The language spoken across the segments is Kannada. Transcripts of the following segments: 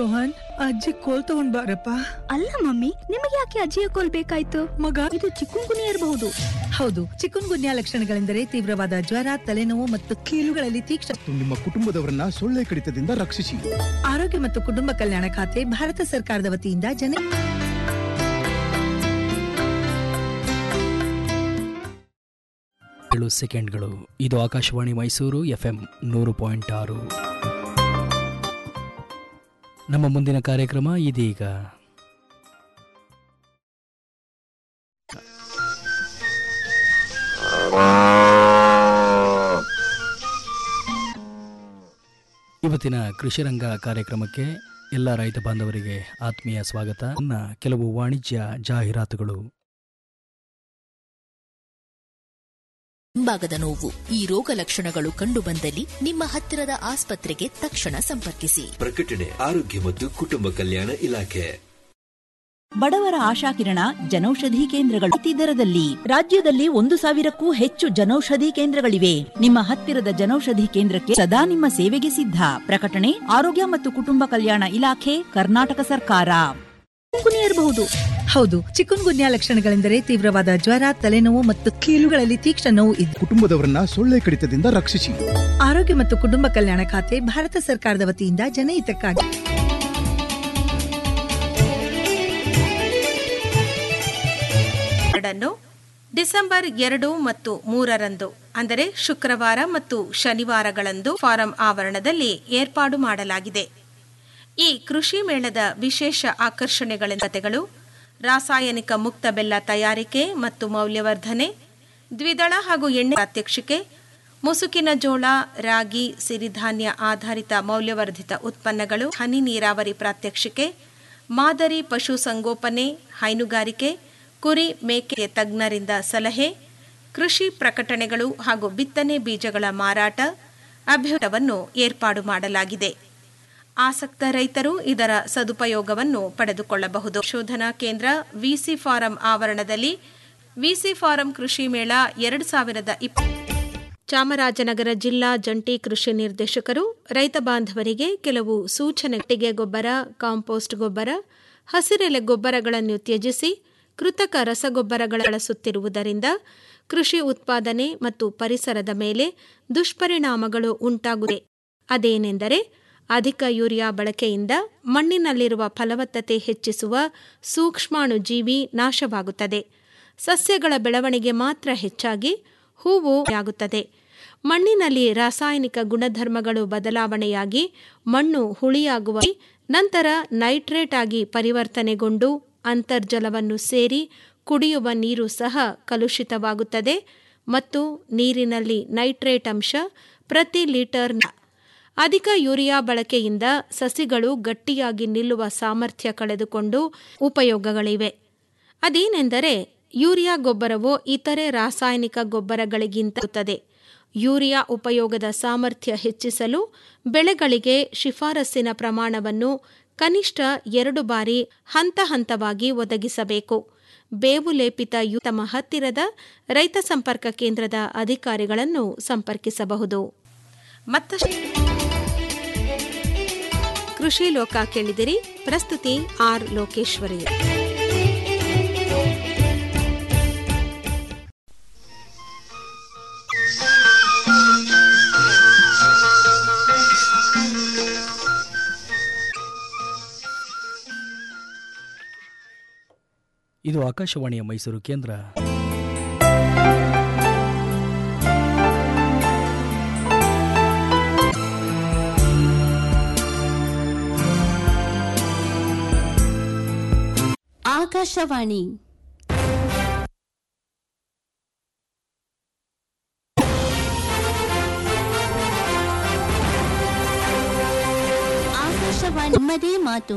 ರೋಹನ್ ಅಜ್ಜಿ ಕೋಲ್ ತಗೊಂಡ್ ಬಾರಪ್ಪ ಅಲ್ಲ ಮಮ್ಮಿ ನಿಮಗೆ ಯಾಕೆ ಅಜ್ಜಿಯ ಕೋಲ್ ಬೇಕಾಯ್ತು ಮಗ ಇದು ಚಿಕ್ಕುಂಗುನಿ ಇರಬಹುದು ಹೌದು ಚಿಕನ್ ಗುನ್ಯಾ ಲಕ್ಷಣಗಳೆಂದರೆ ತೀವ್ರವಾದ ಜ್ವರ ತಲೆನೋವು ಮತ್ತು ಕೀಲುಗಳಲ್ಲಿ ತೀಕ್ಷ್ಣ ಮತ್ತು ನಿಮ್ಮ ಕುಟುಂಬದವರನ್ನ ಸೊಳ್ಳೆ ಕಡಿತದಿಂದ ರಕ್ಷಿಸಿ ಆರೋಗ್ಯ ಮತ್ತು ಕುಟುಂಬ ಕಲ್ಯಾಣ ಖಾತೆ ಭಾರತ ಸರ್ಕಾರದ ವತಿಯಿಂದ ಜನ ಏಳು ಸೆಕೆಂಡ್ಗಳು ಇದು ಆಕಾಶವಾಣಿ ಮೈಸೂರು ಎಫ್ ಎಂ ನೂರು ಪಾಯಿಂಟ್ ಆರು ನಮ್ಮ ಮುಂದಿನ ಕಾರ್ಯಕ್ರಮ ಇದೀಗ ಇವತ್ತಿನ ಕೃಷಿರಂಗ ಕಾರ್ಯಕ್ರಮಕ್ಕೆ ಎಲ್ಲ ರೈತ ಬಾಂಧವರಿಗೆ ಆತ್ಮೀಯ ಸ್ವಾಗತ ಇನ್ನ ಕೆಲವು ವಾಣಿಜ್ಯ ಜಾಹೀರಾತುಗಳು ಹಿಂಭಾಗದ ನೋವು ಈ ರೋಗ ಲಕ್ಷಣಗಳು ಕಂಡುಬಂದಲ್ಲಿ ನಿಮ್ಮ ಹತ್ತಿರದ ಆಸ್ಪತ್ರೆಗೆ ತಕ್ಷಣ ಸಂಪರ್ಕಿಸಿ ಪ್ರಕಟಣೆ ಆರೋಗ್ಯ ಮತ್ತು ಕುಟುಂಬ ಕಲ್ಯಾಣ ಇಲಾಖೆ ಬಡವರ ಆಶಾಕಿರಣ ಜನೌಷಧಿ ಕೇಂದ್ರಗಳು ಅತಿ ದರದಲ್ಲಿ ರಾಜ್ಯದಲ್ಲಿ ಒಂದು ಸಾವಿರಕ್ಕೂ ಹೆಚ್ಚು ಜನೌಷಧಿ ಕೇಂದ್ರಗಳಿವೆ ನಿಮ್ಮ ಹತ್ತಿರದ ಜನೌಷಧಿ ಕೇಂದ್ರಕ್ಕೆ ಸದಾ ನಿಮ್ಮ ಸೇವೆಗೆ ಸಿದ್ಧ ಪ್ರಕಟಣೆ ಆರೋಗ್ಯ ಮತ್ತು ಕುಟುಂಬ ಕಲ್ಯಾಣ ಇಲಾಖೆ ಕರ್ನಾಟಕ ಸರ್ಕಾರ ಇರಬಹುದು ಹೌದು ಚಿಕನ್ ಗುನ್ಯಾ ಲಕ್ಷಣಗಳೆಂದರೆ ತೀವ್ರವಾದ ಜ್ವರ ತಲೆನೋವು ಮತ್ತು ಕೀಲುಗಳಲ್ಲಿ ತೀಕ್ಷ್ಣ ನೋವು ಇದೆ ಕುಟುಂಬದವರನ್ನ ಸೊಳ್ಳೆ ಕಡಿತದಿಂದ ರಕ್ಷಿಸಿ ಆರೋಗ್ಯ ಮತ್ತು ಕುಟುಂಬ ಕಲ್ಯಾಣ ಖಾತೆ ಭಾರತ ಸರ್ಕಾರದ ವತಿಯಿಂದ ಜನಹಿತಕ್ಕಾಗಿ ಎರಡನ್ನು ಡಿಸೆಂಬರ್ ಎರಡು ಮತ್ತು ಮೂರರಂದು ಅಂದರೆ ಶುಕ್ರವಾರ ಮತ್ತು ಶನಿವಾರಗಳಂದು ಫಾರಂ ಆವರಣದಲ್ಲಿ ಏರ್ಪಾಡು ಮಾಡಲಾಗಿದೆ ಈ ಕೃಷಿ ಮೇಳದ ವಿಶೇಷ ಆಕರ್ಷಣೆಗಳೆಂದತೆಗಳು ರಾಸಾಯನಿಕ ಮುಕ್ತ ಬೆಲ್ಲ ತಯಾರಿಕೆ ಮತ್ತು ಮೌಲ್ಯವರ್ಧನೆ ದ್ವಿದಳ ಹಾಗೂ ಎಣ್ಣೆ ಪ್ರಾತ್ಯಕ್ಷಿಕೆ ಮುಸುಕಿನ ಜೋಳ ರಾಗಿ ಸಿರಿಧಾನ್ಯ ಆಧಾರಿತ ಮೌಲ್ಯವರ್ಧಿತ ಉತ್ಪನ್ನಗಳು ಹನಿ ನೀರಾವರಿ ಪ್ರಾತ್ಯಕ್ಷಿಕೆ ಮಾದರಿ ಪಶು ಸಂಗೋಪನೆ ಹೈನುಗಾರಿಕೆ ಕುರಿ ಮೇಕೆ ತಜ್ಞರಿಂದ ಸಲಹೆ ಕೃಷಿ ಪ್ರಕಟಣೆಗಳು ಹಾಗೂ ಬಿತ್ತನೆ ಬೀಜಗಳ ಮಾರಾಟ ಅಭ್ಯುಟವನ್ನು ಏರ್ಪಾಡು ಮಾಡಲಾಗಿದೆ ಆಸಕ್ತ ರೈತರು ಇದರ ಸದುಪಯೋಗವನ್ನು ಪಡೆದುಕೊಳ್ಳಬಹುದು ಶೋಧನಾ ಕೇಂದ್ರ ವಿಸಿ ಫಾರಂ ಆವರಣದಲ್ಲಿ ವಿಸಿ ಫಾರಂ ಕೃಷಿ ಮೇಳ ಎರಡು ಸಾವಿರದ ಇಪ್ಪ ಚಾಮರಾಜನಗರ ಜಿಲ್ಲಾ ಜಂಟಿ ಕೃಷಿ ನಿರ್ದೇಶಕರು ರೈತ ಬಾಂಧವರಿಗೆ ಕೆಲವು ಸೂಚನೆ ಕಟ್ಟಿಗೆ ಗೊಬ್ಬರ ಕಾಂಪೋಸ್ಟ್ ಗೊಬ್ಬರ ಹಸಿರೆಲೆ ಗೊಬ್ಬರಗಳನ್ನು ತ್ಯಜಿಸಿ ಕೃತಕ ರಸಗೊಬ್ಬರಗಳ ಬಳಸುತ್ತಿರುವುದರಿಂದ ಕೃಷಿ ಉತ್ಪಾದನೆ ಮತ್ತು ಪರಿಸರದ ಮೇಲೆ ದುಷ್ಪರಿಣಾಮಗಳು ಉಂಟಾಗುತ್ತದೆ ಅದೇನೆಂದರೆ ಅಧಿಕ ಯೂರಿಯಾ ಬಳಕೆಯಿಂದ ಮಣ್ಣಿನಲ್ಲಿರುವ ಫಲವತ್ತತೆ ಹೆಚ್ಚಿಸುವ ಸೂಕ್ಷ್ಮಾಣು ಜೀವಿ ನಾಶವಾಗುತ್ತದೆ ಸಸ್ಯಗಳ ಬೆಳವಣಿಗೆ ಮಾತ್ರ ಹೆಚ್ಚಾಗಿ ಹೂವು ಆಗುತ್ತದೆ ಮಣ್ಣಿನಲ್ಲಿ ರಾಸಾಯನಿಕ ಗುಣಧರ್ಮಗಳು ಬದಲಾವಣೆಯಾಗಿ ಮಣ್ಣು ಹುಳಿಯಾಗುವ ನಂತರ ನೈಟ್ರೇಟ್ ಆಗಿ ಪರಿವರ್ತನೆಗೊಂಡು ಅಂತರ್ಜಲವನ್ನು ಸೇರಿ ಕುಡಿಯುವ ನೀರು ಸಹ ಕಲುಷಿತವಾಗುತ್ತದೆ ಮತ್ತು ನೀರಿನಲ್ಲಿ ನೈಟ್ರೇಟ್ ಅಂಶ ಪ್ರತಿ ಲೀಟರ್ ಅಧಿಕ ಯೂರಿಯಾ ಬಳಕೆಯಿಂದ ಸಸಿಗಳು ಗಟ್ಟಿಯಾಗಿ ನಿಲ್ಲುವ ಸಾಮರ್ಥ್ಯ ಕಳೆದುಕೊಂಡು ಉಪಯೋಗಗಳಿವೆ ಅದೇನೆಂದರೆ ಯೂರಿಯಾ ಗೊಬ್ಬರವು ಇತರೆ ರಾಸಾಯನಿಕ ಗೊಬ್ಬರಗಳಿಗಿಂತ ಯೂರಿಯಾ ಉಪಯೋಗದ ಸಾಮರ್ಥ್ಯ ಹೆಚ್ಚಿಸಲು ಬೆಳೆಗಳಿಗೆ ಶಿಫಾರಸ್ಸಿನ ಪ್ರಮಾಣವನ್ನು ಕನಿಷ್ಠ ಎರಡು ಬಾರಿ ಹಂತ ಹಂತವಾಗಿ ಒದಗಿಸಬೇಕು ಬೇವು ಲೇಪಿತ ಯು ತಮ್ಮ ಹತ್ತಿರದ ರೈತ ಸಂಪರ್ಕ ಕೇಂದ್ರದ ಅಧಿಕಾರಿಗಳನ್ನು ಸಂಪರ್ಕಿಸಬಹುದು ಮತ್ತಷ್ಟು ಕೃಷಿ ಲೋಕ ಕೇಳಿದಿರಿ ಪ್ರಸ್ತುತಿ ಆರ್ ಲೋಕೇಶ್ವರಿ ಇದು ಆಕಾಶವಾಣಿಯ ಮೈಸೂರು ಕೇಂದ್ರ ಆಕಾಶವಾಣಿ ಆಕಾಶವಾಣಿ ನಮ್ಮದೇ ಮಾತು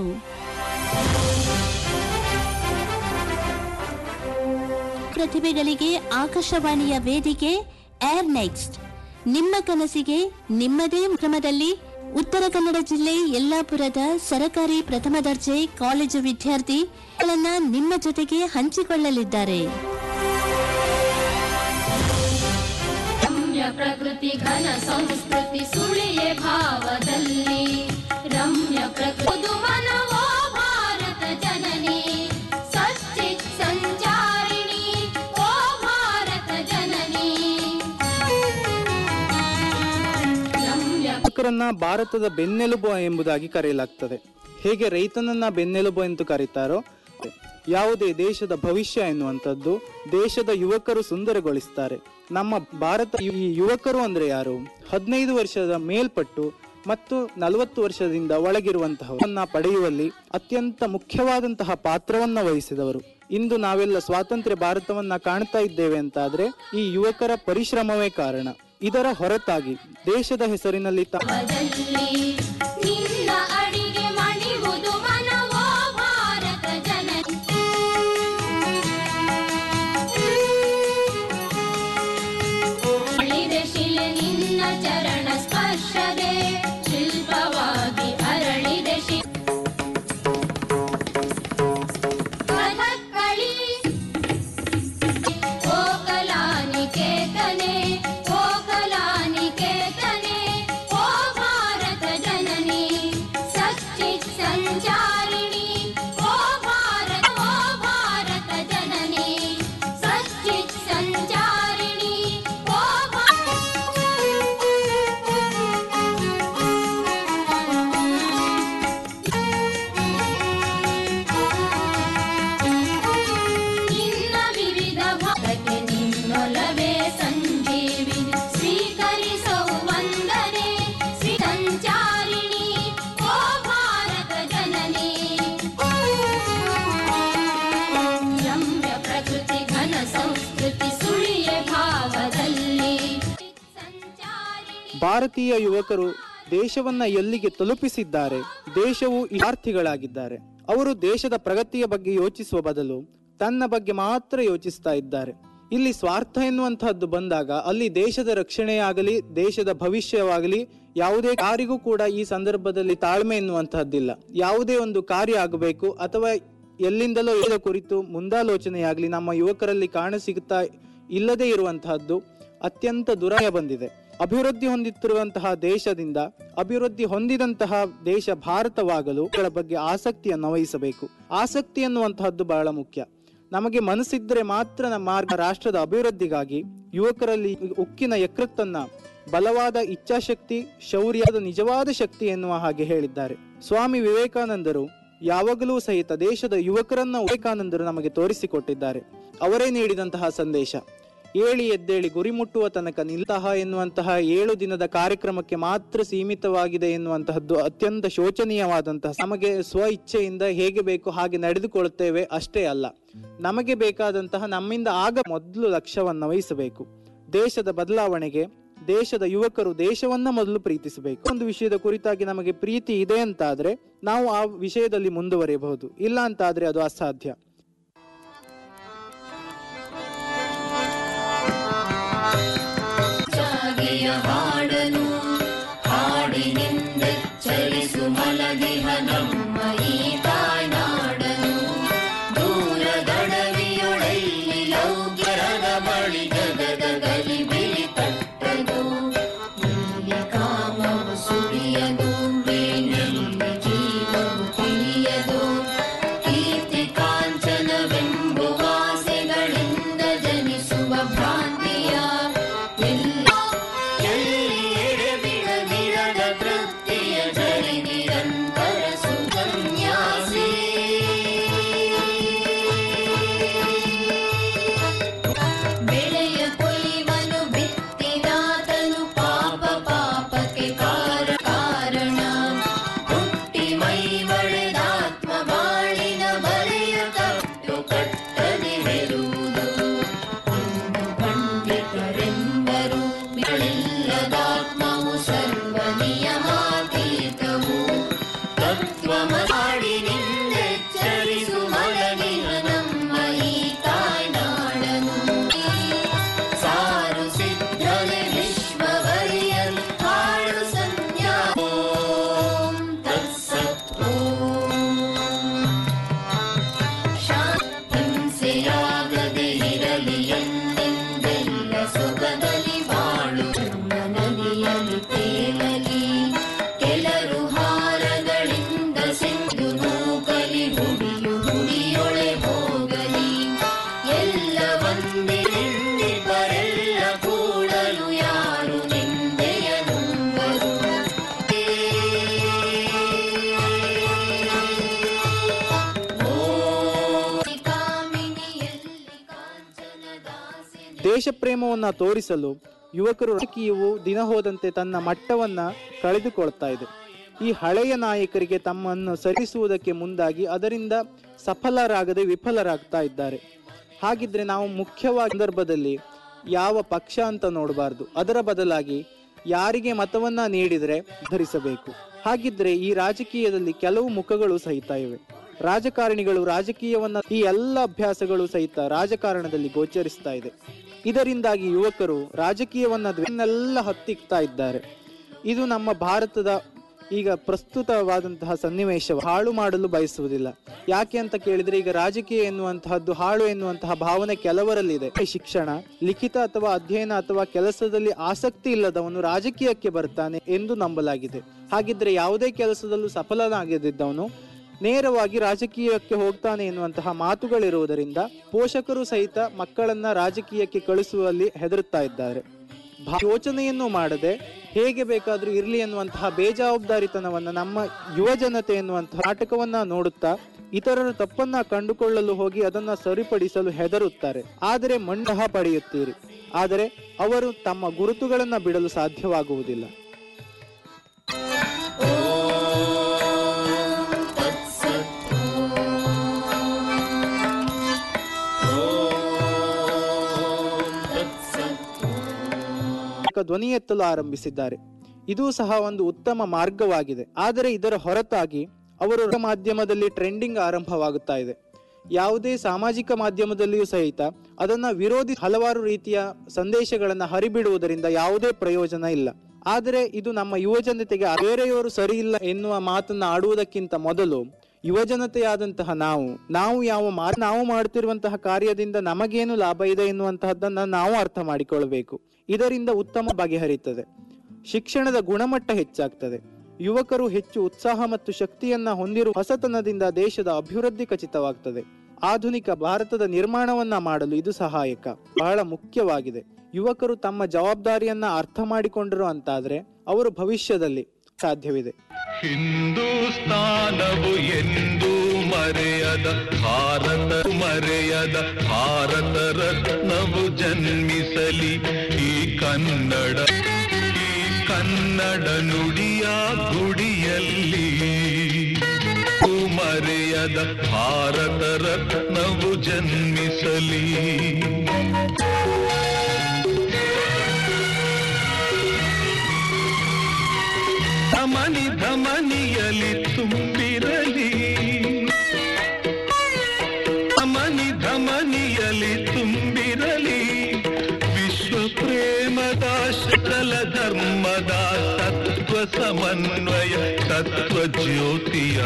ಪ್ರತಿಭೆಗಳಿಗೆ ಆಕಾಶವಾಣಿಯ ವೇದಿಕೆ ಏರ್ ನೆಕ್ಸ್ಟ್ ನಿಮ್ಮ ಕನಸಿಗೆ ನಿಮ್ಮದೇ ಕ್ರಮದಲ್ಲಿ ಉತ್ತರ ಕನ್ನಡ ಜಿಲ್ಲೆ ಯಲ್ಲಾಪುರದ ಸರಕಾರಿ ಪ್ರಥಮ ದರ್ಜೆ ಕಾಲೇಜು ವಿದ್ಯಾರ್ಥಿಗಳನ್ನ ನಿಮ್ಮ ಜೊತೆಗೆ ಹಂಚಿಕೊಳ್ಳಲಿದ್ದಾರೆ ಪ್ರಕೃತಿ ಘನ ಸಂಸ್ಕೃತಿ ಸುಳಿಯೇ ಭಾವದಲ್ಲಿ ರಮ್ಯ ಪ್ರಕೃದು ಮನವೋ ಭಾರತ ಜನನಿ ಸಚ್ಚಿತ್ ಸಂಚಾರಿಣಿ ಓ ಭಾರತ ಜನನಿ ರಮ್ಯ ಕೃಷಿಕರನ್ನ ಭಾರತದ ಬೆನ್ನೆಲುಬು ಎಂಬುದಾಗಿ ಕರೆಯಲಾಗ್ತದೆ ಹೇಗೆ ರೈತನನ್ನ ಬೆನ್ನೆಲುಬು ಎಂದು ಕರೀತಾರೋ ಯಾವುದೇ ದೇಶದ ಭವಿಷ್ಯ ಎನ್ನುವಂಥದ್ದು ದೇಶದ ಯುವಕರು ಸುಂದರಗೊಳಿಸ್ತಾರೆ ನಮ್ಮ ಭಾರತ ಈ ಯುವಕರು ಅಂದ್ರೆ ಯಾರು ಹದಿನೈದು ವರ್ಷದ ಮೇಲ್ಪಟ್ಟು ಮತ್ತು ನಲವತ್ತು ವರ್ಷದಿಂದ ಒಳಗಿರುವಂತಹವನ್ನ ಪಡೆಯುವಲ್ಲಿ ಅತ್ಯಂತ ಮುಖ್ಯವಾದಂತಹ ಪಾತ್ರವನ್ನ ವಹಿಸಿದವರು ಇಂದು ನಾವೆಲ್ಲ ಸ್ವಾತಂತ್ರ್ಯ ಭಾರತವನ್ನ ಕಾಣ್ತಾ ಇದ್ದೇವೆ ಅಂತಾದ್ರೆ ಈ ಯುವಕರ ಪರಿಶ್ರಮವೇ ಕಾರಣ ಇದರ ಹೊರತಾಗಿ ದೇಶದ ಹೆಸರಿನಲ್ಲಿ ತ- ಬದಲ್ಲಿ ನಿನ್ನ ಅಡಿಗೆ ಮಣಿವುದು ಮನವೋ ಭಾರತ ಜನನಿ ಅಳಿದೆ ಶಿಲೆ ನಿನ್ನ ಚರಣ ಸ್ಪರ್ಶದೆ ಶಿಲ್ಪವಾಗಿ ಅರಳಿದೆ ಶಿ ಕಥಕ್ಕಳಿ ಓ ಕಲಾನಿಕೇತನೆ ಓ ಕಲಾನಿಕೇತನೆ ಓ ಭಾರತ ಜನನಿ ಸಚ್ಚಿತ್ ಸಂಚಾರಿಣಿ ಓ ಭಾರತ ಓ ಭಾರತ ಜನನಿ ಸಚ್ಚಿತ್ ಸಂಚಾರಿಣಿ ಓ ನಿನ್ನ ವಿವಿಧ ಭಾಗಕ್ಕೆ ನಿನ್ನೊಲವೇ ಸಂಜೀವಿ ಸ್ವೀಕರಿಸವು ವಂದನೆ ಶ್ರೀ ಸಂಚಾರಿಣಿ ಓ ಭಾರತ ಜನನಿ ರಮ್ಯ ಪ್ರಕೃತಿ ಘನ ಸಂಸ್ಕೃತಿ ಸುಳಿಯ ಭಾವದಲ್ಲಿ ಭಾರತೀಯ ಯುವಕರು ದೇಶವನ್ನ ಎಲ್ಲಿಗೆ ತಲುಪಿಸಿದ್ದಾರೆ ದೇಶವು ಆರ್ಥಿಗಳಾಗಿದ್ದಾರೆ ಅವರು ದೇಶದ ಪ್ರಗತಿಯ ಬಗ್ಗೆ ಯೋಚಿಸುವ ಬದಲು ತನ್ನ ಬಗ್ಗೆ ಮಾತ್ರ ಯೋಚಿಸ್ತಾ ಇದ್ದಾರೆ ಇಲ್ಲಿ ಸ್ವಾರ್ಥ ಎನ್ನುವಂತಹದ್ದು ಬಂದಾಗ ಅಲ್ಲಿ ದೇಶದ ರಕ್ಷಣೆಯಾಗಲಿ ದೇಶದ ಭವಿಷ್ಯವಾಗಲಿ ಯಾವುದೇ ಯಾರಿಗೂ ಕೂಡ ಈ ಸಂದರ್ಭದಲ್ಲಿ ತಾಳ್ಮೆ ಎನ್ನುವಂತಹದ್ದಿಲ್ಲ ಯಾವುದೇ ಒಂದು ಕಾರ್ಯ ಆಗಬೇಕು ಅಥವಾ ಎಲ್ಲಿಂದಲೋ ಇದರ ಕುರಿತು ಮುಂದಾಲೋಚನೆಯಾಗಲಿ ನಮ್ಮ ಯುವಕರಲ್ಲಿ ಕಾಣಸಿಗುತ್ತಾ ಇಲ್ಲದೇ ಇರುವಂತಹದ್ದು ಅತ್ಯಂತ ದುರಾಯ ಬಂದಿದೆ ಅಭಿವೃದ್ಧಿ ಹೊಂದುತ್ತಿರುವಂತಹ ದೇಶದಿಂದ ಅಭಿವೃದ್ಧಿ ಹೊಂದಿದಂತಹ ದೇಶ ಭಾರತವಾಗಲು ಇವುಗಳ ಬಗ್ಗೆ ಆಸಕ್ತಿಯನ್ನು ವಹಿಸಬೇಕು ಆಸಕ್ತಿ ಎನ್ನುವಂತಹದ್ದು ಬಹಳ ಮುಖ್ಯ ನಮಗೆ ಮನಸ್ಸಿದ್ರೆ ಮಾತ್ರ ನಮ್ಮ ಮಾರ್ಗ ರಾಷ್ಟ್ರದ ಅಭಿವೃದ್ಧಿಗಾಗಿ ಯುವಕರಲ್ಲಿ ಉಕ್ಕಿನ ಯಕೃತ್ತನ್ನ ಬಲವಾದ ಇಚ್ಛಾಶಕ್ತಿ ಶೌರ್ಯದ ನಿಜವಾದ ಶಕ್ತಿ ಎನ್ನುವ ಹಾಗೆ ಹೇಳಿದ್ದಾರೆ ಸ್ವಾಮಿ ವಿವೇಕಾನಂದರು ಯಾವಾಗಲೂ ಸಹಿತ ದೇಶದ ಯುವಕರನ್ನ ವಿವೇಕಾನಂದರು ನಮಗೆ ತೋರಿಸಿಕೊಟ್ಟಿದ್ದಾರೆ ಅವರೇ ನೀಡಿದಂತಹ ಸಂದೇಶ ಏಳಿ ಎದ್ದೇಳಿ ಗುರಿ ಮುಟ್ಟುವ ತನಕ ನಿಲ್ತಹ ಎನ್ನುವಂತಹ ಏಳು ದಿನದ ಕಾರ್ಯಕ್ರಮಕ್ಕೆ ಮಾತ್ರ ಸೀಮಿತವಾಗಿದೆ ಎನ್ನುವಂತಹದ್ದು ಅತ್ಯಂತ ಶೋಚನೀಯವಾದಂತಹ ನಮಗೆ ಸ್ವ ಇಚ್ಛೆಯಿಂದ ಹೇಗೆ ಬೇಕು ಹಾಗೆ ನಡೆದುಕೊಳ್ಳುತ್ತೇವೆ ಅಷ್ಟೇ ಅಲ್ಲ ನಮಗೆ ಬೇಕಾದಂತಹ ನಮ್ಮಿಂದ ಆಗ ಮೊದಲು ಲಕ್ಷ್ಯವನ್ನ ವಹಿಸಬೇಕು ದೇಶದ ಬದಲಾವಣೆಗೆ ದೇಶದ ಯುವಕರು ದೇಶವನ್ನ ಮೊದಲು ಪ್ರೀತಿಸಬೇಕು ಒಂದು ವಿಷಯದ ಕುರಿತಾಗಿ ನಮಗೆ ಪ್ರೀತಿ ಇದೆ ಅಂತಾದ್ರೆ ನಾವು ಆ ವಿಷಯದಲ್ಲಿ ಮುಂದುವರಿಯಬಹುದು ಇಲ್ಲ ಅಂತಾದ್ರೆ ಅದು ಅಸಾಧ್ಯ ಜಾಗಿಯ ಹಾಡನು ಹಾಡಿನಿಂದೆಚ್ಚರಿಸು ಮಲಗಿಹ ನಮ್ಮ ಈ ತಾಯ್ನಾಡನು ದೂರದಡವಿಯೊಳಲ್ಲಿ ಲೌಕ್ಯರದ ಬಳಿ ಜಗದ ಗಲಿಬಿಲಿ ತಟ್ಟದು ಇಲ್ಲಿ ಕಾಮವು ಸುಳಿಯದು ಮೇನಲ್ಲಿ ಜೀವವು ತಿಳಿಯದು ಕೀರ್ತಿ ಕಾಂಚನವೆಂಬುವ ಆಸೆಗಳಿಂದ ಜನಿಸುವ ಭ್ರಾಂತಿಯ ಎಲ್ಲ ಎಲ್ಲಿ ಎಡೆಬಿಡದಿರದ ತೃಪ್ತಿಯ ಜರಿ ನಿರಂತರ ಸುಗನ್ಯಾಸಿ ಬೆಳೆಯ ಕೊಯ್ವನು ಬಿತ್ತಿದಾತನು ಪಾಪ ಪಾಪಕ್ಕೆ ಕಾರ ಕಾರಣ ಹುಟ್ಟಿ ಮೈ ಒಡೆದಾತ್ಮ ಬಾಳಿನ ಬರೆಯ ಕಟ್ಟು ಕಟ್ಟದೆ ಹೆರುವುದು ಇಂದು ಪಂಡಿತರೆಂಬರು ಬೆಳೆಲ್ಲದಾತ್ಮವು ಸರ್ವ ನಿಯಮಾತೀತವು ತತ್ವ ಮಾಡಿನಿಂದೆಚ್ಚರಿಸು ಮಲಗಿನ ನಮ್ಮ ಈ ತಾಯ್ನಾಡನು ಸಾರು ಸಿದ್ಧನೆ ವಿಶ್ವವರಿಯಲು ಹಾಡು ಸಂಧ್ಯಾ ಓಂ ತತ್ಸತ್ ಓಂ ಹಿಂಸೆಯಾಗದೆ ಇರಲಿ ಎಂದೆಂದೆಲ್ಲ ಸುಖದಲ್ಲಿ ಬಾಳು ದೇಶ ಪ್ರೇಮವನ್ನ ತೋರಿಸಲು ಯುವಕರು ರಾಜಕೀಯವು ದಿನ ಹೋದಂತೆ ತನ್ನ ಮಟ್ಟವನ್ನ ಕಳೆದುಕೊಳ್ತಾ ಇದೆ ಈ ಹಳೆಯ ನಾಯಕರಿಗೆ ತಮ್ಮನ್ನು ಸರಿಸುವುದಕ್ಕೆ ಮುಂದಾಗಿ ಅದರಿಂದ ಸಫಲರಾಗದೆ ವಿಫಲರಾಗ್ತಾ ಇದ್ದಾರೆ ಹಾಗಿದ್ರೆ ನಾವು ಮುಖ್ಯವಾಗಿ ಸಂದರ್ಭದಲ್ಲಿ ಯಾವ ಪಕ್ಷ ಅಂತ ನೋಡಬಾರ್ದು ಅದರ ಬದಲಾಗಿ ಯಾರಿಗೆ ಮತವನ್ನ ನೀಡಿದರೆ ಧರಿಸಬೇಕು ಹಾಗಿದ್ರೆ ಈ ರಾಜಕೀಯದಲ್ಲಿ ಕೆಲವು ಮುಖಗಳು ಸಹಿತ ಇವೆ ರಾಜಕಾರಣಿಗಳು ರಾಜಕೀಯವನ್ನ ಈ ಎಲ್ಲ ಅಭ್ಯಾಸಗಳು ಸಹಿತ ರಾಜಕಾರಣದಲ್ಲಿ ಗೋಚರಿಸ್ತಾ ಇದೆ ಇದರಿಂದಾಗಿ ಯುವಕರು ರಾಜಕೀಯವನ್ನ ದ್ವೆನ್ನೆಲ್ಲ ಹತ್ತಿಕ್ತಾ ಇದ್ದಾರೆ ಇದು ನಮ್ಮ ಭಾರತದ ಈಗ ಪ್ರಸ್ತುತವಾದಂತಹ ಸನ್ನಿವೇಶ ಹಾಳು ಮಾಡಲು ಬಯಸುವುದಿಲ್ಲ ಯಾಕೆ ಅಂತ ಕೇಳಿದ್ರೆ ಈಗ ರಾಜಕೀಯ ಎನ್ನುವಂತಹದ್ದು ಹಾಳು ಎನ್ನುವಂತಹ ಭಾವನೆ ಕೆಲವರಲ್ಲಿದೆ ಶಿಕ್ಷಣ ಲಿಖಿತ ಅಥವಾ ಅಧ್ಯಯನ ಅಥವಾ ಕೆಲಸದಲ್ಲಿ ಆಸಕ್ತಿ ಇಲ್ಲದವನು ರಾಜಕೀಯಕ್ಕೆ ಬರ್ತಾನೆ ಎಂದು ನಂಬಲಾಗಿದೆ ಹಾಗಿದ್ರೆ ಯಾವುದೇ ಕೆಲಸದಲ್ಲೂ ಸಫಲನಾಗದಿದ್ದವನು ನೇರವಾಗಿ ರಾಜಕೀಯಕ್ಕೆ ಹೋಗ್ತಾನೆ ಎನ್ನುವಂತಹ ಮಾತುಗಳಿರುವುದರಿಂದ ಪೋಷಕರು ಸಹಿತ ಮಕ್ಕಳನ್ನ ರಾಜಕೀಯಕ್ಕೆ ಕಳಿಸುವಲ್ಲಿ ಹೆದರುತ್ತಾ ಇದ್ದಾರೆ ಭಾ- ಯೋಚನೆಯನ್ನು ಮಾಡದೆ ಹೇಗೆ ಬೇಕಾದ್ರೂ ಇರ್ಲಿ ಎನ್ನುವಂತಹ ಬೇಜವಾಬ್ದಾರಿತನವನ್ನ ನಮ್ಮ ಯುವ ಜನತೆ ಎನ್ನುವಂತಹ ನಾಟಕವನ್ನ ನೋಡುತ್ತಾ ಇತರರ ತಪ್ಪನ್ನ ಕಂಡುಕೊಳ್ಳಲು ಹೋಗಿ ಅದನ್ನ ಸರಿಪಡಿಸಲು ಹೆದರುತ್ತಾರೆ ಆದರೆ ಮಂಡಹ ಪಡೆಯುತ್ತೀರಿ ಆದರೆ ಅವರು ತಮ್ಮ ಗುರುತುಗಳನ್ನ ಬಿಡಲು ಸಾಧ್ಯವಾಗುವುದಿಲ್ಲ ಧ್ವನಿ ಎತ್ತಲು ಆರಂಭಿಸಿದ್ದಾರೆ ಇದು ಸಹ ಒಂದು ಉತ್ತಮ ಮಾರ್ಗವಾಗಿದೆ ಆದರೆ ಇದರ ಹೊರತಾಗಿ ಅವರು ಮಾಧ್ಯಮದಲ್ಲಿ ಟ್ರೆಂಡಿಂಗ್ ಆರಂಭವಾಗುತ್ತಾ ಇದೆ ಯಾವುದೇ ಸಾಮಾಜಿಕ ಮಾಧ್ಯಮದಲ್ಲಿಯೂ ಸಹಿತ ಅದನ್ನ ವಿರೋಧಿ ಹಲವಾರು ರೀತಿಯ ಸಂದೇಶಗಳನ್ನ ಹರಿಬಿಡುವುದರಿಂದ ಯಾವುದೇ ಪ್ರಯೋಜನ ಇಲ್ಲ ಆದರೆ ಇದು ನಮ್ಮ ಯುವ ಜನತೆಗೆ ಬೇರೆಯವರು ಸರಿ ಇಲ್ಲ ಎನ್ನುವ ಮಾತನ್ನ ಆಡುವುದಕ್ಕಿಂತ ಮೊದಲು ಯುವಜನತೆಯಾದಂತಹ ನಾವು ನಾವು ಯಾವ ಮಾ ನಾವು ಮಾಡುತ್ತಿರುವಂತಹ ಕಾರ್ಯದಿಂದ ನಮಗೇನು ಲಾಭ ಇದೆ ಎನ್ನುವಂತಹದ್ದನ್ನ ನಾವು ಅರ್ಥ ಮಾಡಿಕೊಳ್ಳಬೇಕು ಇದರಿಂದ ಉತ್ತಮ ಬಗೆಹರಿಯುತ್ತದೆ ಶಿಕ್ಷಣದ ಗುಣಮಟ್ಟ ಹೆಚ್ಚಾಗ್ತದೆ ಯುವಕರು ಹೆಚ್ಚು ಉತ್ಸಾಹ ಮತ್ತು ಶಕ್ತಿಯನ್ನ ಹೊಂದಿರುವ ಹೊಸತನದಿಂದ ದೇಶದ ಅಭಿವೃದ್ಧಿ ಖಚಿತವಾಗ್ತದೆ ಆಧುನಿಕ ಭಾರತದ ನಿರ್ಮಾಣವನ್ನ ಮಾಡಲು ಇದು ಸಹಾಯಕ ಬಹಳ ಮುಖ್ಯವಾಗಿದೆ ಯುವಕರು ತಮ್ಮ ಜವಾಬ್ದಾರಿಯನ್ನ ಅರ್ಥ ಮಾಡಿಕೊಂಡರು ಅಂತಾದ್ರೆ ಅವರು ಭವಿಷ್ಯದಲ್ಲಿ ಸಾಧ್ಯವಿದೆ ಹಿಂದೂಸ್ತಾನವು ಎಂದೂ ಮರೆಯದ ಭಾರತ ಮರೆಯದ ಭಾರತ ರತ್ನವು ಜನ್ಮಿಸಲಿ ಈ ಕನ್ನಡ ಈ ಕನ್ನಡ ನುಡಿಯ ಗುಡಿಯಲ್ಲಿ ಮರೆಯದ ಭಾರತ ರತ್ನವು ಜನ್ಮಿಸಲಿ ಧಮನಿ ಧಮನಿಯಲಿ ತುಂಬಿರಲಿ ಧಮನಿ ಧಮನಿಯಲಿ ತುಂಬಿರಲಿ ವಿಶ್ವ ಪ್ರೇಮದ ಶಕಲ ಧರ್ಮದ ತತ್ವ ಸಮನ್ವಯ ತತ್ವ ಜ್ಯೋತಿಯ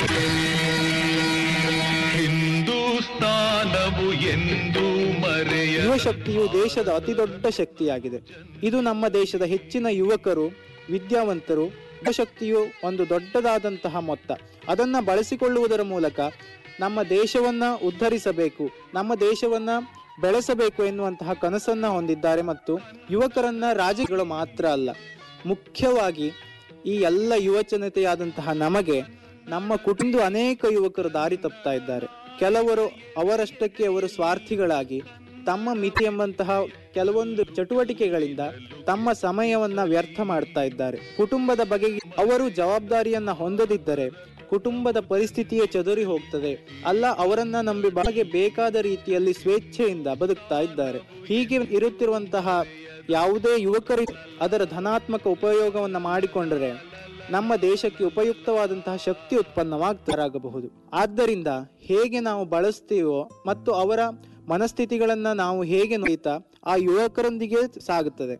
ಹಿಂದೂಸ್ತಾನವು ಎಂದೂ ಮರೆಯ ಯುವ ಶಕ್ತಿಯು ದೇಶದ ಅತಿ ದೊಡ್ಡ ಶಕ್ತಿಯಾಗಿದೆ ಇದು ನಮ್ಮ ದೇಶದ ಹೆಚ್ಚಿನ ಯುವಕರು ವಿದ್ಯಾವಂತರು ಯುವಶಕ್ತಿಯು ಒಂದು ದೊಡ್ಡದಾದಂತಹ ಮೊತ್ತ ಅದನ್ನ ಬಳಸಿಕೊಳ್ಳುವುದರ ಮೂಲಕ ನಮ್ಮ ದೇಶವನ್ನ ಉದ್ಧರಿಸಬೇಕು ನಮ್ಮ ದೇಶವನ್ನ ಬೆಳೆಸಬೇಕು ಎನ್ನುವಂತಹ ಕನಸನ್ನ ಹೊಂದಿದ್ದಾರೆ ಮತ್ತು ಯುವಕರನ್ನ ರಾಜ್ಯಗಳು ಮಾತ್ರ ಅಲ್ಲ ಮುಖ್ಯವಾಗಿ ಈ ಎಲ್ಲ ಯುವ ಜನತೆಯಾದಂತಹ ನಮಗೆ ನಮ್ಮ ಕುಟುಂಬ ಅನೇಕ ಯುವಕರು ದಾರಿ ತಪ್ತಾ ಇದ್ದಾರೆ ಕೆಲವರು ಅವರಷ್ಟಕ್ಕೆ ಅವರು ಸ್ವಾರ್ಥಿಗಳಾಗಿ ತಮ್ಮ ಮಿತಿ ಎಂಬಂತಹ ಕೆಲವೊಂದು ಚಟುವಟಿಕೆಗಳಿಂದ ತಮ್ಮ ಸಮಯವನ್ನ ವ್ಯರ್ಥ ಮಾಡ್ತಾ ಇದ್ದಾರೆ ಕುಟುಂಬದ ಬಗೆಗೆ ಅವರು ಜವಾಬ್ದಾರಿಯನ್ನ ಹೊಂದದಿದ್ದರೆ ಕುಟುಂಬದ ಪರಿಸ್ಥಿತಿಯೇ ಚದುರಿ ಹೋಗ್ತದೆ ಅಲ್ಲ ಅವರನ್ನ ನಂಬಿ ಬಗೆ ಬೇಕಾದ ರೀತಿಯಲ್ಲಿ ಸ್ವೇಚ್ಛೆಯಿಂದ ಬದುಕ್ತಾ ಇದ್ದಾರೆ ಹೀಗೆ ಇರುತ್ತಿರುವಂತಹ ಯಾವುದೇ ಯುವಕರು ಅದರ ಧನಾತ್ಮಕ ಉಪಯೋಗವನ್ನ ಮಾಡಿಕೊಂಡರೆ ನಮ್ಮ ದೇಶಕ್ಕೆ ಉಪಯುಕ್ತವಾದಂತಹ ಶಕ್ತಿ ಉತ್ಪನ್ನವಾಗ್ತರಾಗಬಹುದು ಆದ್ದರಿಂದ ಹೇಗೆ ನಾವು ಬಳಸ್ತೀವೋ ಮತ್ತು ಅವರ ಮನಸ್ಥಿತಿಗಳನ್ನ ನಾವು ಹೇಗೆ ನೋಯ್ತಾ ಆ ಯುವಕರೊಂದಿಗೆ ಸಾಗುತ್ತದೆ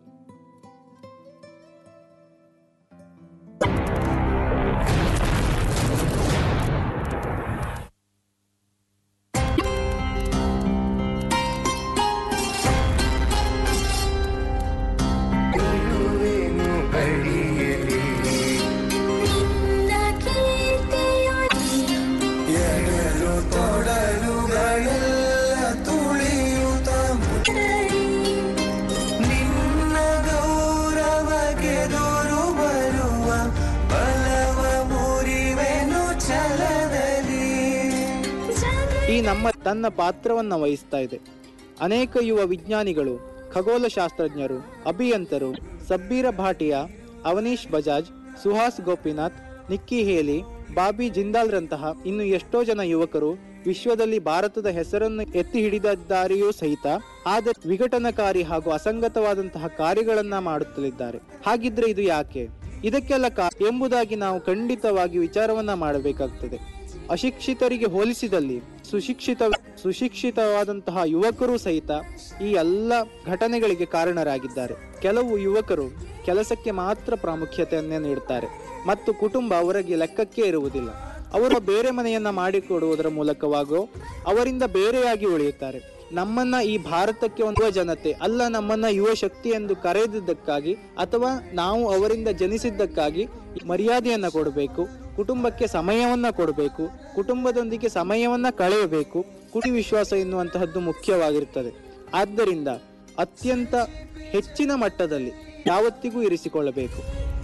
ನಿನ್ನ ಗೌರವಗೆದುರು ಬರುವ ಬಲವ ಮುರಿವೆನು ಛಲದಲ್ಲಿ ಈ ನಮ್ಮ ತನ್ನ ಪಾತ್ರವನ್ನ ವಹಿಸ್ತಾ ಇದೆ ಅನೇಕ ಯುವ ವಿಜ್ಞಾನಿಗಳು ಖಗೋಳಶಾಸ್ತ್ರಜ್ಞರು ಅಭಿಯಂತರು Sabeer Bhatia Avneesh Bajaj Suhas Gopinath Nikki Haley Bobby ಜಿಂದಾಲ್ರಂತಹ ಇನ್ನು ಎಷ್ಟೋ ಜನ ಯುವಕರು ವಿಶ್ವದಲ್ಲಿ ಭಾರತದ ಹೆಸರನ್ನು ಎತ್ತಿ ಹಿಡಿದಿದ್ದಾರೆಯೂ ಸಹಿತ ಆದರೆ ವಿಘಟನಕಾರಿ ಹಾಗೂ ಅಸಂಗತವಾದಂತಹ ಕಾರ್ಯಗಳನ್ನ ಮಾಡುತ್ತಲಿದ್ದಾರೆ ಹಾಗಿದ್ರೆ ಇದು ಯಾಕೆ ಇದಕ್ಕೆಲ್ಲ ಕಾ ಎಂಬುದಾಗಿ ನಾವು ಖಂಡಿತವಾಗಿ ವಿಚಾರವನ್ನ ಮಾಡಬೇಕಾಗ್ತದೆ ಅಶಿಕ್ಷಿತರಿಗೆ ಹೋಲಿಸಿದಲ್ಲಿ ಸುಶಿಕ್ಷಿತ ಸುಶಿಕ್ಷಿತವಾದಂತಹ ಯುವಕರು ಸಹಿತ ಈ ಎಲ್ಲ ಘಟನೆಗಳಿಗೆ ಕಾರಣರಾಗಿದ್ದಾರೆ ಕೆಲವು ಯುವಕರು ಕೆಲಸಕ್ಕೆ ಮಾತ್ರ ಪ್ರಾಮುಖ್ಯತೆಯನ್ನೇ ನೀಡುತ್ತಾರೆ ಮತ್ತು ಕುಟುಂಬ ಅವರಿಗೆ ಲೆಕ್ಕಕ್ಕೆ ಇರುವುದಿಲ್ಲ ಅವರು ಬೇರೆ ಮನೆಯನ್ನ ಮಾಡಿಕೊಡುವುದರ ಮೂಲಕವಾಗೋ ಅವರಿಂದ ಬೇರೆಯಾಗಿ ಉಳಿಯುತ್ತಾರೆ ನಮ್ಮನ್ನ ಈ ಭಾರತಕ್ಕೆ ಒಂದು ಜನತೆ ಅಲ್ಲ ನಮ್ಮನ್ನ ಯುವ ಶಕ್ತಿ ಎಂದು ಕರೆದಿದ್ದಕ್ಕಾಗಿ ಅಥವಾ ನಾವು ಅವರಿಂದ ಜನಿಸಿದ್ದಕ್ಕಾಗಿ ಮರ್ಯಾದೆಯನ್ನ ಕೊಡಬೇಕು ಕುಟುಂಬಕ್ಕೆ ಸಮಯವನ್ನ ಕೊಡಬೇಕು ಕುಟುಂಬದೊಂದಿಗೆ ಸಮಯವನ್ನ ಕಳೆಯಬೇಕು ಕುಟಿ ವಿಶ್ವಾಸ ಎನ್ನುವಂತಹದ್ದು ಮುಖ್ಯವಾಗಿರುತ್ತದೆ ಆದ್ದರಿಂದ ಅತ್ಯಂತ ಹೆಚ್ಚಿನ ಮಟ್ಟದಲ್ಲಿ ಯಾವತ್ತಿಗೂ ಇರಿಸಿಕೊಳ್ಳಬೇಕು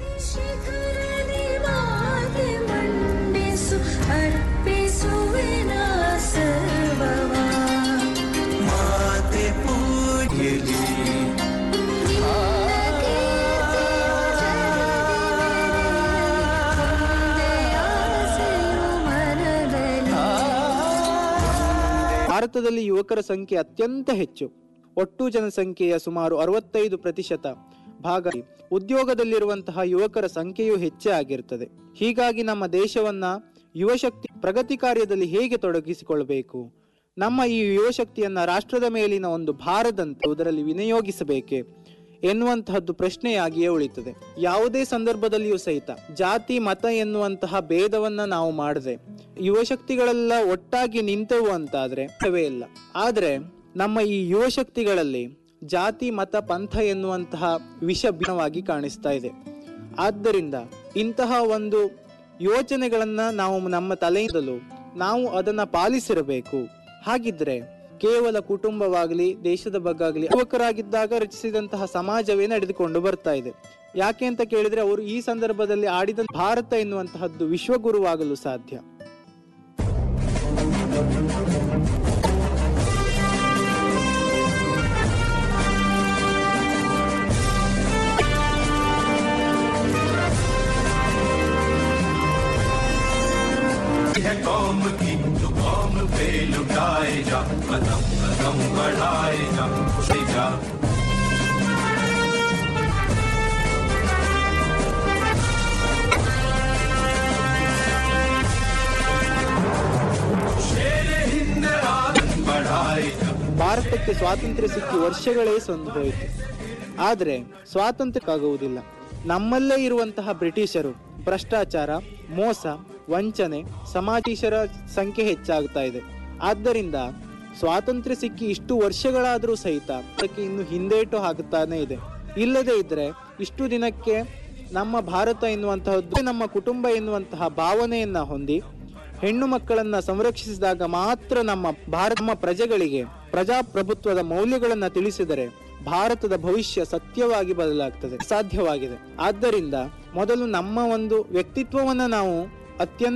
ಮಾತೆ ಪೂಜೆಲಿ ಭಾರತದಲ್ಲಿ ಯುವಕರ ಸಂಖ್ಯೆ ಅತ್ಯಂತ ಹೆಚ್ಚು ಒಟ್ಟು ಜನಸಂಖ್ಯೆಯ ಸುಮಾರು ಅರವತ್ತೈದು ಪ್ರತಿಶತ ಭಾಗ ಉದ್ಯೋಗದಲ್ಲಿರುವಂತಹ ಯುವಕರ ಸಂಖ್ಯೆಯೂ ಹೆಚ್ಚೇ ಆಗಿರುತ್ತದೆ ಹೀಗಾಗಿ ನಮ್ಮ ದೇಶವನ್ನ ಯುವಶಕ್ತಿ ಪ್ರಗತಿ ಕಾರ್ಯದಲ್ಲಿ ಹೇಗೆ ತೊಡಗಿಸಿಕೊಳ್ಳಬೇಕು ನಮ್ಮ ಈ ಯುವಶಕ್ತಿಯನ್ನ ರಾಷ್ಟ್ರದ ಮೇಲಿನ ಒಂದು ಭಾರದಂತೆ ಅದರಲ್ಲಿ ವಿನಿಯೋಗಿಸಬೇಕೆ ಎನ್ನುವಂತಹದ್ದು ಪ್ರಶ್ನೆಯಾಗಿಯೇ ಉಳಿತದೆ ಯಾವುದೇ ಸಂದರ್ಭದಲ್ಲಿಯೂ ಸಹಿತ ಜಾತಿ ಮತ ಎನ್ನುವಂತಹ ಭೇದವನ್ನ ನಾವು ಮಾಡದೆ ಯುವಶಕ್ತಿಗಳೆಲ್ಲ ಒಟ್ಟಾಗಿ ನಿಂತೆವು ಅಂತಾದ್ರೆ ಅರ್ಥವೇ ಇಲ್ಲ ಆದ್ರೆ ನಮ್ಮ ಈ ಯುವಶಕ್ತಿಗಳಲ್ಲಿ ಜಾತಿ ಮತ ಪಂಥ ಎನ್ನುವಂತಹ ವಿಷ ಭಿನ್ನವಾಗಿ ಕಾಣಿಸ್ತಾ ಇದೆ ಆದ್ದರಿಂದ ಇಂತಹ ಒಂದು ಯೋಚನೆಗಳನ್ನ ನಾವು ನಮ್ಮ ತಲೆಯಿಂದಲೂ ನಾವು ಅದನ್ನ ಪಾಲಿಸಿರಬೇಕು ಹಾಗಿದ್ರೆ ಕೇವಲ ಕುಟುಂಬವಾಗಲಿ ದೇಶದ ಬಗ್ಗಾಗಲಿ ಯುವಕರಾಗಿದ್ದಾಗ ರಚಿಸಿದಂತಹ ಸಮಾಜವೇ ನಡೆದುಕೊಂಡು ಬರ್ತಾ ಇದೆ ಯಾಕೆ ಅಂತ ಕೇಳಿದ್ರೆ ಅವರು ಈ ಸಂದರ್ಭದಲ್ಲಿ ಆಡಿದ ಭಾರತ ಎನ್ನುವಂತಹದ್ದು ವಿಶ್ವಗುರುವಾಗಲು ಸಾಧ್ಯ है कौम की तो कौम पे लुटाए जा कदम कदम बढ़ाए जा खुशी जा शेर हिंद आदम बढ़ाए जा ಭಾರತಕ್ಕೆ ಸ್ವಾತಂತ್ರ್ಯ ಸಿಕ್ಕಿ ವರ್ಷಗಳೇ ಸಂದು ಹೋಯಿತು ಆದರೆ ಸ್ವಾತಂತ್ರ್ಯಕ್ಕಾಗುವುದಿಲ್ಲ ನಮ್ಮಲ್ಲೇ ಇರುವಂತಹ ಬ್ರಿಟಿಷರು ಭ್ರಷ್ಟಾಚಾರ ಮೋಸ ವಂಚನೆ ಸಮಾಜೀಶರ ಸಂಖ್ಯೆ ಹೆಚ್ಚಾಗ್ತಾ ಇದೆ ಆದ್ದರಿಂದ ಸ್ವಾತಂತ್ರ್ಯ ಸಿಕ್ಕಿ ಇಷ್ಟು ವರ್ಷಗಳಾದರೂ ಸಹಿತ ಅದಕ್ಕೆ ಇನ್ನು ಹಿಂದೇಟು ಹಾಕುತ್ತಾನೆ ಇದೆ ಇಲ್ಲದೇ ಇದ್ರೆ ಇಷ್ಟು ದಿನಕ್ಕೆ ನಮ್ಮ ಭಾರತ ಎನ್ನುವಂತಹದ್ದು ನಮ್ಮ ಕುಟುಂಬ ಎನ್ನುವಂತಹ ಭಾವನೆಯನ್ನ ಹೊಂದಿ ಹೆಣ್ಣು ಮಕ್ಕಳನ್ನ ಸಂರಕ್ಷಿಸಿದಾಗ ಮಾತ್ರ ನಮ್ಮ ಭಾರತ ನಮ್ಮ ಪ್ರಜೆಗಳಿಗೆ ಪ್ರಜಾಪ್ರಭುತ್ವದ ಮೌಲ್ಯಗಳನ್ನ ತಿಳಿಸಿದರೆ ಭಾರತದ ಭವಿಷ್ಯ ಸತ್ಯವಾಗಿ ಬದಲಾಗ್ತದೆ ಸಾಧ್ಯವಾಗಿದೆ ಆದ್ದರಿಂದ ಮೊದಲು ನಮ್ಮ ಒಂದು ವ್ಯಕ್ತಿತ್ವವನ್ನ ನಾವು ಅತ್ಯಂತ